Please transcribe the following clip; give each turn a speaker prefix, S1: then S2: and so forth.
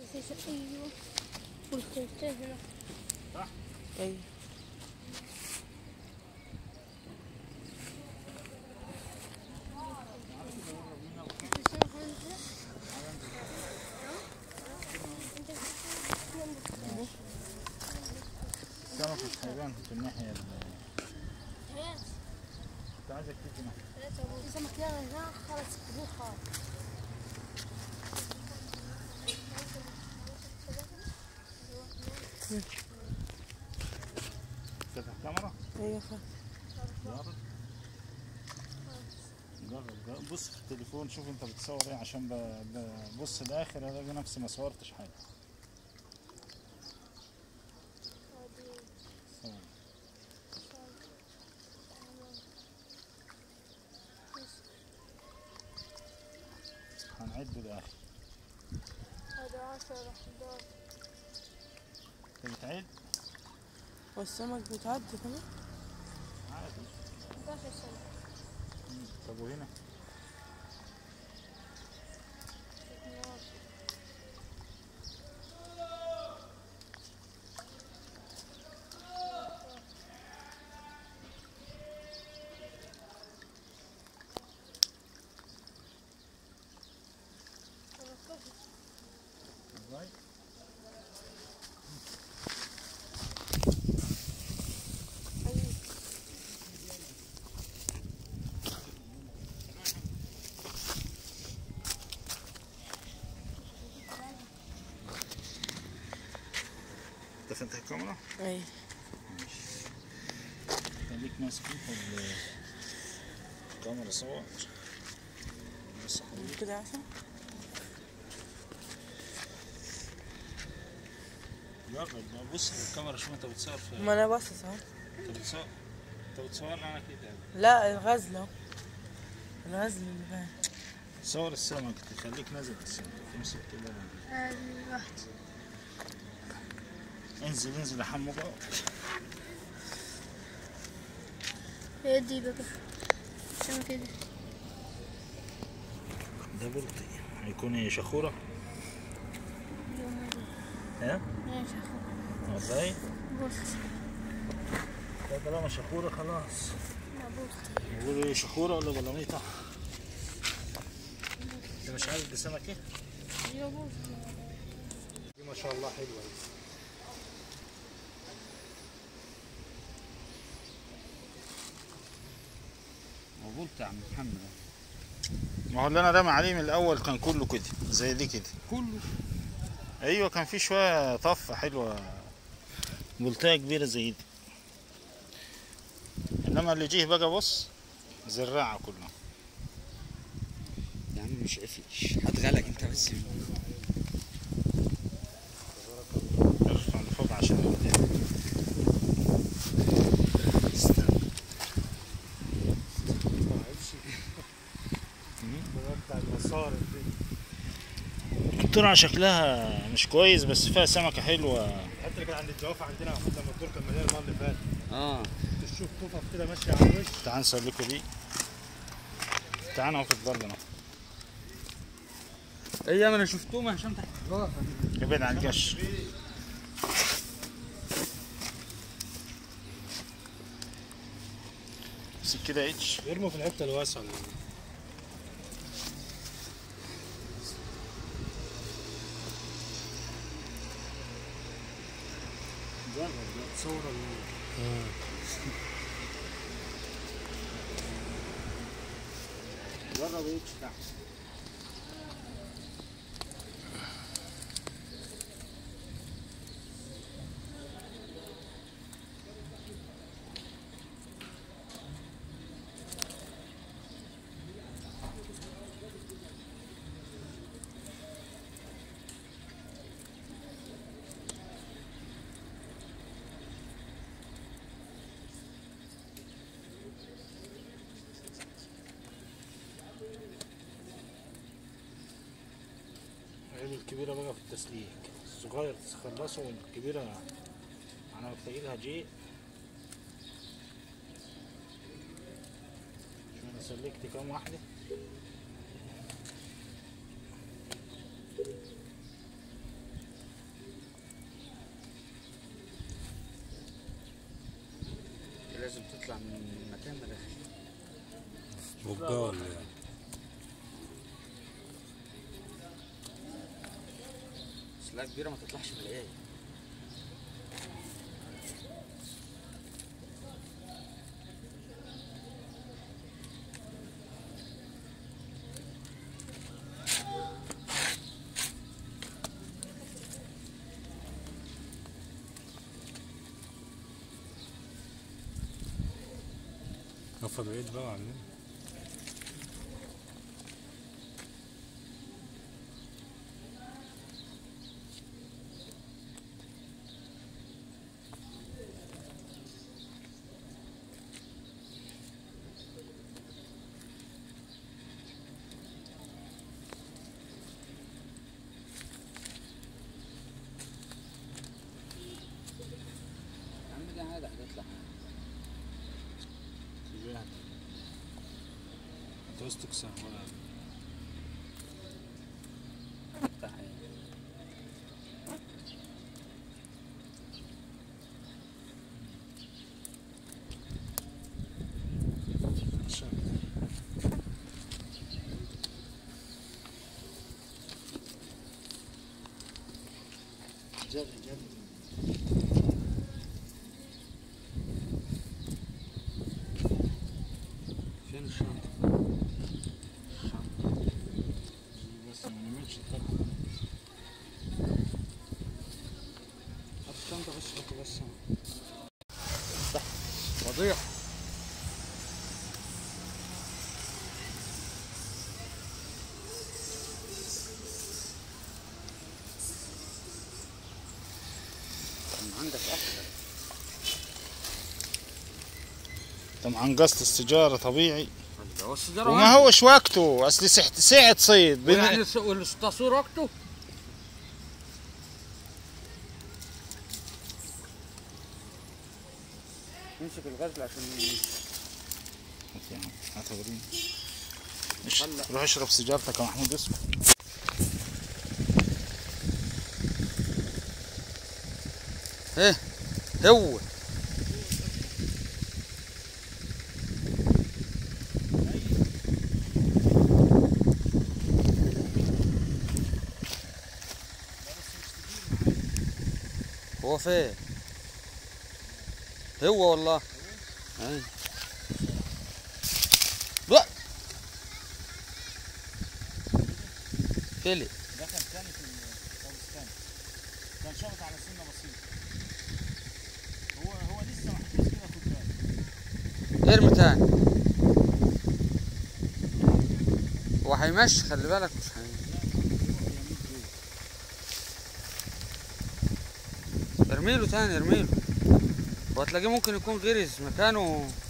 S1: ايوه والخيطين هنا
S2: صح؟
S3: ايوه
S2: سمك الحيوان في الناحية ال- كنت عايزك تيجي معايا.
S1: في سمك يلا هنا خلاص كبير خالص
S2: تفتح الكاميرا
S3: ايوه فاهم
S2: جرب جرب جرب. بص في التليفون شوف انت بتصور ايه عشان ب- ببص الاخر الاقي نفسي ما صورتش حاجه صور. هنعد الاخر
S1: هذا عشرة 11
S2: انت بتعد
S3: والسمك بيتعدي كمان
S2: عادي
S1: 11 سنة
S2: مم. طب وهنا
S1: 12
S2: ازاي انت فتح الكاميرا
S3: ايوه
S2: خليك ماسك انت ال- الكاميرا صور بس
S3: كده عشان
S2: جرب بقى بص في الكاميرا شوف انت بتصور في
S3: ما انا باصص اهو
S2: انت بتصور انت بتصورني انا كده
S3: لا الغزل اهو الغزل اللي باين
S2: صور السمك تخليك نازل في السمك تمسك كده
S1: هذه واحد
S2: انزل انزل يا حمو بقى
S1: يدي بقى عشان كده
S2: ده بلطي هيكون ايه شخورة
S1: يوم
S2: ها
S1: ايش اخو
S2: والله
S1: بص
S2: ده طالما شخورة خلاص
S1: لا بص
S2: بيقولوا ايه شخورة ولا بلاميطة انت مش عارف دي سمك ايه
S1: يا بص
S2: دي ما شاء الله حلوة
S4: وقلت يا عم محمد
S2: ما هو اللي انا رامي عليه من الاول كان كله كده زي دي كده
S4: كله
S2: ايوه كان في شويه طفه حلوه بلطيه كبيره زي دي انما اللي جه بقى بص زراعه كلها
S4: يا عم مش قفش هتغلق انت بس
S2: ارفع لفوق عشان قدام الترعة شكلها مش كويس بس فيها سمكة حلوة
S5: الحته اللي كانت عند الجوافه عندنا المفروض لما الدور كان مليان المره اللي فاتت
S4: اه
S5: تشوف طفف كده ماشيه على الوش
S2: تعال نسلكوا دي تعال اهو في الضلمة
S4: ايام انا شفتهم عشان تحت
S2: ابعد عن القش امسك كده اتش
S5: يرموا في الحته الواسعه
S2: تصور جرب اتش تحت عيب الكبيرة بقى في التسليك الصغير تخلصه والكبيرة أنا بتلاقي لها جي شو أنا سلكت كام واحدة
S4: لازم تطلع من مكان مداخل
S5: بقاه ولا يعني
S4: سلاح كبيرة ما تطلعش من الآية
S5: رفض بعيد بقى عننا
S4: يا عم دي عادة هتطلع
S2: تجاه انت عاوز تكسر ولا
S4: بتاع ايه
S2: عشان جري جري
S4: فين الشنطة؟
S2: بس ما نعملش الطرح
S4: حط الشنطة بس حط بس وضيع عندك أكتر
S2: طبعا قصد السيجارة طبيعي
S4: هو السيجارة
S2: وما هوش وقته اصلي سحت ساعة صيد بما-
S4: يعني الس- والتصوير وقته امسك الغزل عشان
S2: هات يا عم، هات وريني إيش-
S4: طلع.
S2: روح اشرب سيجارتك يا محمود اسكت
S4: ايه هو هو فين هو والله اي لا فيلي
S2: ده كان تاني في الافغانستان كان شغط على سنة بسيطة هو هو لسه محبوس كده خد بالك
S4: ارمي تاني هو هيمشي خلي بالك مش هي ارميله تاني ارميله وهتلاقيه ممكن يكون غرز مكانه